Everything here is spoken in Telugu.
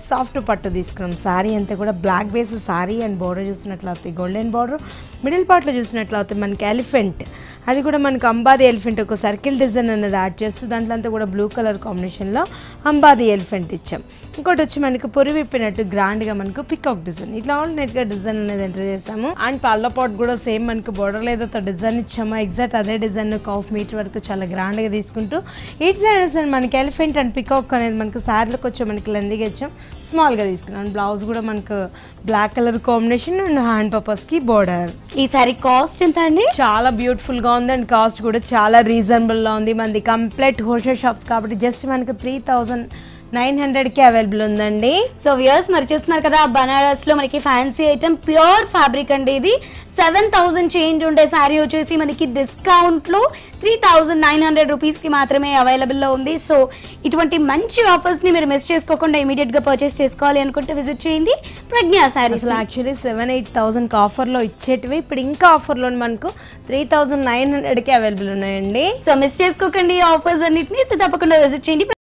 సాఫ్ట్ పట్టు తీసుకున్నాం సారీ అంతా కూడా black base sari and border చూసినట్లు అవుతాయి గోల్డెన్ బోర్డర్ మిడిల్ పార్ట్లో చూసినట్లు అవుతాయి మనకి ఎలిఫెంట్ అది కూడా మనకి అంబాది ఎలిఫెంట్ ఒక సర్కిల్ డిజైన్ అనేది యాడ్ చేస్తూ దాంట్లో అంతా కూడా బ్లూ కలర్ కాంబినేషన్లో అంబాది ఎలిఫెంట్ ఇచ్చాం ఇంకోటి వచ్చి మనకి పొరి విప్పినట్టు గ్రాండ్గా మనకు పికాక్ డిజైన్ ఇట్లా ఆల్టర్నేట్గా డిజైన్ అనేది ఎంటర్ చేసాము అండ్ పళ్ళ పాట్ కూడా సేమ్ మనకి బోర్డర్ లేదో డిజైన్ ఇచ్చాము ఎగ్జాక్ట్ అదే డిజైన్ హాఫ్ మీటర్ వరకు చాలా గ్రాండ్గా తీసుకుంటూ ఇటు సైడ్ డిజైన్ మనకి ఎలిఫెంట్ అండ్ పికాక్ అనేది మనకి శారీలోకి వచ్చి మనకి లెందిగా ఇచ్చాం స్మాల్గా తీసుకున్నాం అండ్ బ్లౌజ్ కూడా మనకు black colour combination and hand పర్పస్కి బోర్డర్ ఈ సారీ కాస్ట్ ఎంత అండి చాలా బ్యూటిఫుల్ గా ఉంది అండ్ కాస్ట్ కూడా చాలా రీజనబుల్ గా ఉంది మనది కంప్లీట్ హోల్సేల్ షాప్స్ కాబట్టి జస్ట్ మనకి త్రీ థౌజండ్ నైన్ హండ్రెడ్కి అవైలబుల్ ఉందండి సో వ్యూయర్స్ మరి చూస్తున్నారు కదా బనారస్ లో మనకి ఫ్యాన్సీ ఐటమ్ ప్యూర్ ఫ్యాబ్రిక్ అండి ఇది సెవెన్ థౌసండ్ చేంజ్ ఉండే శారీ వచ్చేసి మనకి డిస్కౌంట్ లో three thousand nine hundred rupees కి మాత్రమే అవైలబుల్ లో ఉంది సో ఇటువంటి మంచి ఆఫర్స్ ని మీరు మిస్ చేసుకోకుండా ఇమీడియట్ గా పర్చేస్ చేసుకోవాలి అనుకుంటే విజిట్ చేయండి ప్రజ్ఞా శారీస్ అసలు యాక్చువల్లీ సెవెన్ ఎయిట్ థౌసండ్కి ఆఫర్లో ఇచ్చేటివి ఇప్పుడు ఇంకా ఆఫర్లో మనకు త్రీ థౌజండ్ నైన్ హండ్రెడ్కి అవైలబుల్ ఉన్నాయండి సో మిస్ చేసుకోకండి ఆఫర్స్ అన్నిటిని సో తప్పకుండా విజిట్ చేయండి